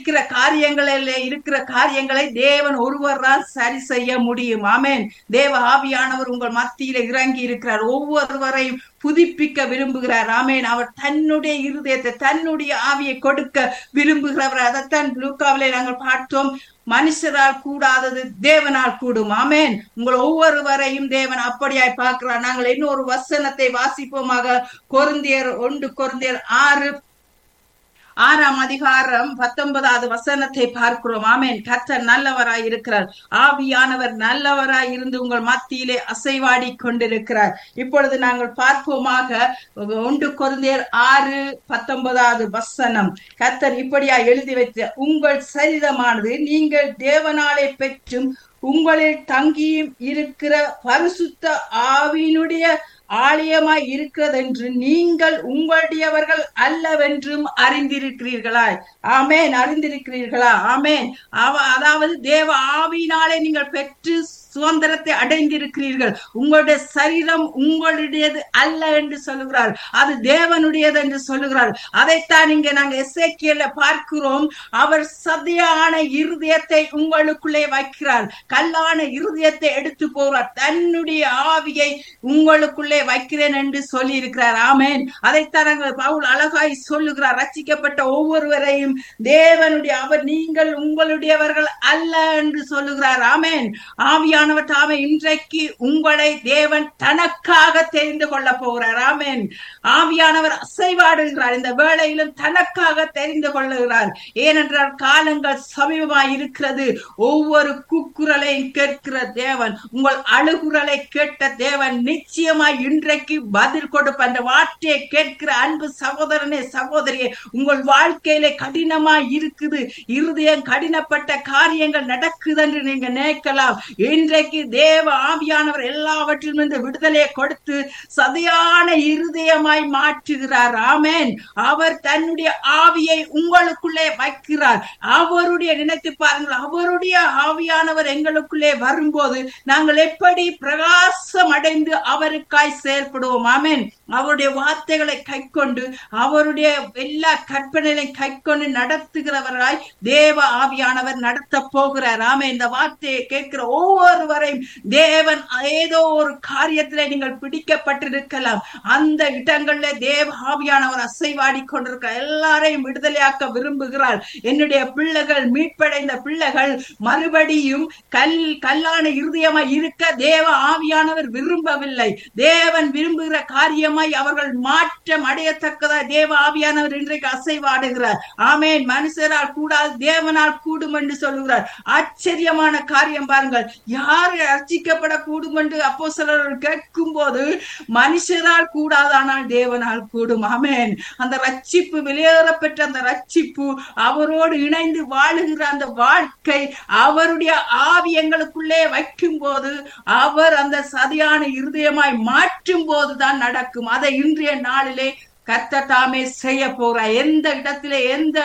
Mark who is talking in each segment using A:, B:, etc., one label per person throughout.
A: இருக்கிற காரியங்களில் இருக்கிற காரியங்களை தேவன் ஒருவர் தான் சரி செய்ய முடியும் ஆமென் தேவ ஆவியானவர் உங்கள் மத்தியில இறங்கி இருக்கிறார் ஒவ்வொருவரையும் புதுப்பிக்க விரும்புகிறார் ஆமேன் அவர் தன்னுடைய இருதயத்தை தன்னுடைய ஆவியை கொடுக்க விரும்புகிறவர் அதைத்தான் லூக்காவிலே நாங்கள் பார்த்தோம் மனுஷரால் கூடாதது தேவனால் கூடும் ஆமேன் உங்கள் ஒவ்வொருவரையும் தேவன் அப்படியாய் பார்க்கிறார் நாங்கள் இன்னொரு வசனத்தை வாசிப்போமாக கொருந்தியர் ஒன்று கொருந்தியர் ஆறு ஆறாம் அதிகாரம் பத்தொன்பதாவது வசனத்தை பார்க்கிறோம் ஆமேன் கர்த்தர் நல்லவராய் இருக்கிறார் ஆவியானவர் நல்லவராய் இருந்து உங்கள் மத்தியிலே அசைவாடி கொண்டிருக்கிறார் இப்பொழுது நாங்கள் பார்ப்போமாக ஒன்று கொருந்தியர் ஆறு பத்தொன்பதாவது வசனம் கர்த்தர் இப்படியா எழுதி வைத்த உங்கள் சரிதமானது நீங்கள் தேவனாலே பெற்றும் உங்களில் தங்கியும் இருக்கிற பரிசுத்த ஆவியினுடைய ஆலயமாய் இருக்கிறதென்று நீங்கள் உங்களுடையவர்கள் அல்லவென்றும் அறிந்திருக்கிறீர்களா ஆமேன் அறிந்திருக்கிறீர்களா ஆமேன் அவ அதாவது தேவ ஆவியினாலே நீங்கள் பெற்று சுதந்திரத்தை அடைந்திருக்கிறீர்கள் உங்களுடைய சரீரம் உங்களுடையது அல்ல என்று சொல்லுகிறார் அது தேவனுடையது என்று சொல்லுகிறார் அதைத்தான் இங்க நாங்க எஸ்ஏக்கியல பார்க்கிறோம் அவர் சதியான இருதயத்தை உங்களுக்குள்ளே வைக்கிறார் கல்லான இருதயத்தை எடுத்து போகிறார் தன்னுடைய ஆவியை உங்களுக்குள்ளே வைக்கிறேன் என்று சொல்லி இருக்கிறார் ஆமேன் அதைத்தான் நாங்கள் பவுல் அழகாய் சொல்லுகிறார் ரச்சிக்கப்பட்ட ஒவ்வொருவரையும் தேவனுடைய அவர் நீங்கள் உங்களுடையவர்கள் அல்ல என்று சொல்லுகிறார் ஆமேன் ஆவியா ஆவியானவர் தாமே இன்றைக்கு உங்களை தேவன் தனக்காக தெரிந்து கொள்ள போகிறார் ஆமேன் ஆவியானவர் அசைவாடுகிறார் இந்த வேளையிலும் தனக்காக தெரிந்து கொள்ளுகிறார் ஏனென்றால் காலங்கள் சமீபமாய் இருக்கிறது ஒவ்வொரு குக்குரலையும் கேட்கிற தேவன் உங்கள் அழுகுரலை கேட்ட தேவன் நிச்சயமாய் இன்றைக்கு பதில் கொடுப்ப அந்த வார்த்தையை கேட்கிற அன்பு சகோதரனே சகோதரியே உங்கள் வாழ்க்கையில கடினமாய் இருக்குது இருதயம் கடினப்பட்ட காரியங்கள் நடக்குது என்று நீங்க நினைக்கலாம் இன்றைக்கு தேவ ஆவியானவர் எல்லாவற்றிலும் இந்த விடுதலையை கொடுத்து சதையான இருதயமாய் மாற்றுகிறார் ஆமேன் அவர் தன்னுடைய ஆவியை உங்களுக்குள்ளே வைக்கிறார் அவருடைய நினைத்து பாருங்கள் அவருடைய ஆவியானவர் எங்களுக்குள்ளே வரும்போது நாங்கள் எப்படி பிரகாசம் அடைந்து அவருக்காய் செயல்படுவோம் ஆமேன் அவருடைய வார்த்தைகளை கை கொண்டு அவருடைய எல்லா கற்பனைகளையும் கை கொண்டு நடத்துகிறவராய் தேவ ஆவியானவர் நடத்த போகிறார் ஆமே இந்த வார்த்தையை கேட்கிற ஒவ்வொருவரையும் தேவன் ஏதோ ஒரு காரியத்திலே நீங்கள் பிடிக்கப்பட்டிருக்கலாம் அந்த இடங்கள்ல தேவ ஆவியானவர் அசைவாடி கொண்டிருக்க எல்லாரையும் விடுதலையாக்க விரும்புகிறார் என்னுடைய பிள்ளைகள் மீட்படைந்த பிள்ளைகள் மறுபடியும் கல் கல்லான இருதயமா இருக்க தேவ ஆவியானவர் விரும்பவில்லை தேவன் விரும்புகிற காரியமாய் அவர்கள் மாற்றம் அடையத்தக்கதா தேவ ஆவியானவர் இன்றைக்கு அசைவாடுகிறார் ஆமேன் மனுஷரால் கூடாது தேவனால் கூடும் என்று சொல்லுகிறார் ஆச்சரியமான காரியம் பாருங்கள் யார் அர்ச்சிக்கப்பட கூடும் என்று அப்போ சிலர் கேட்கும் போது மனுஷரால் கூடாது ஆனால் தேவனால் கூடும் ஆமேன் அந்த ரட்சிப்பு வெளியேறப்பெற்ற அந்த ரட்சிப்பு அவரோடு இணைந்து வாழுகிற அந்த வாழ்க்கை அவருடைய ஆவி எங்களுக்குள்ளே வைக்கும் போது அவர் அந்த சதியான இருதயமாய் மாற்றும் போதுதான் நடக்கும் அதை இன்றைய நாளிலே கத்த தாமே செய்ய போகிறார் எந்த இடத்திலே எந்த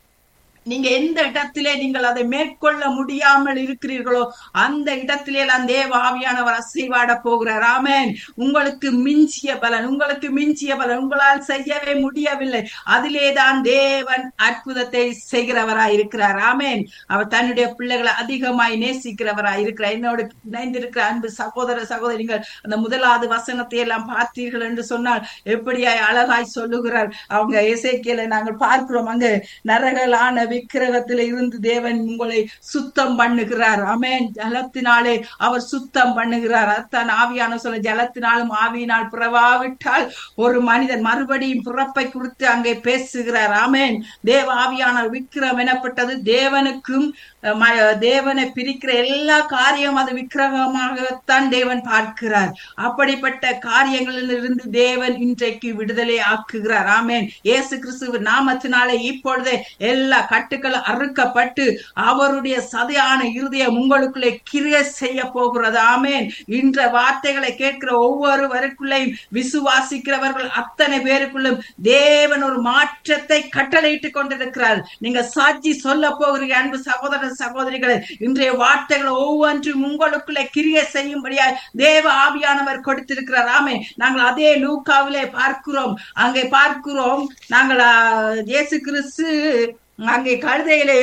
A: நீங்க எந்த இடத்திலே நீங்கள் அதை மேற்கொள்ள முடியாமல் இருக்கிறீர்களோ அந்த இடத்திலே எல்லாம் தேவ ஆவியானவர் அசைவாட போகிறார் ஆமேன் உங்களுக்கு மிஞ்சிய பலன் உங்களுக்கு மிஞ்சிய பலன் உங்களால் செய்யவே முடியவில்லை அதிலேதான் தேவன் அற்புதத்தை செய்கிறவராய் இருக்கிறார் ஆமேன் அவர் தன்னுடைய பிள்ளைகளை அதிகமாய் நேசிக்கிறவராய் இருக்கிறார் என்னோட இணைந்திருக்கிற அன்பு சகோதர சகோதரிகள் அந்த முதலாவது வசனத்தை எல்லாம் பார்த்தீர்கள் என்று சொன்னால் எப்படியாய் அழகாய் சொல்லுகிறார் அவங்க இசைக்கியலை நாங்கள் பார்க்கிறோம் அங்கு நரகலான விக்கிரகத்தில இருந்து தேவன் உங்களை சுத்தம் பண்ணுகிறார் அமேன் ஜலத்தினாலே அவர் சுத்தம் பண்ணுகிறார் அத்தான் ஆவியான சொல்ல ஜலத்தினாலும் ஆவியினால் பிறவாவிட்டால் ஒரு மனிதன் மறுபடியும் பிறப்பை குறித்து அங்கே பேசுகிறார் ஆமேன் தேவ ஆவியான விக்கிரம் எனப்பட்டது தேவனுக்கும் தேவனை பிரிக்கிற எல்லா காரியம் அது விக்கிரகமாகத்தான் தேவன் பார்க்கிறார் அப்படிப்பட்ட காரியங்களில் இருந்து தேவன் இன்றைக்கு விடுதலை ஆக்குகிறார் ஆமேன் இயேசு கிறிஸ்துவ நாமத்தினாலே இப்பொழுதே எல்லா கட்டுக்கள் அறுக்கப்பட்டு அவருடைய சதையான இருதயம் உங்களுக்குள்ளே கிரிய செய்ய போகிறது ஆமேன் இன்ற வார்த்தைகளை கேட்கிற ஒவ்வொருவருக்குள்ளையும் விசுவாசிக்கிறவர்கள் அத்தனை பேருக்குள்ளும் தேவன் ஒரு மாற்றத்தை கட்டளையிட்டுக் கொண்டிருக்கிறார் நீங்க சாட்சி சொல்ல போகிறீங்க அன்பு சகோதர சகோதரிகளை இன்றைய வார்த்தைகள் ஒவ்வொன்றும் உங்களுக்குள்ளே கிரிய செய்யும்படியா தேவ ஆவியானவர் கொடுத்திருக்கிறார் ஆமே நாங்கள் அதே லூக்காவிலே பார்க்கிறோம் அங்கே பார்க்கிறோம் நாங்கள் இயேசு கிறிஸ்து அங்கே கழுதையிலே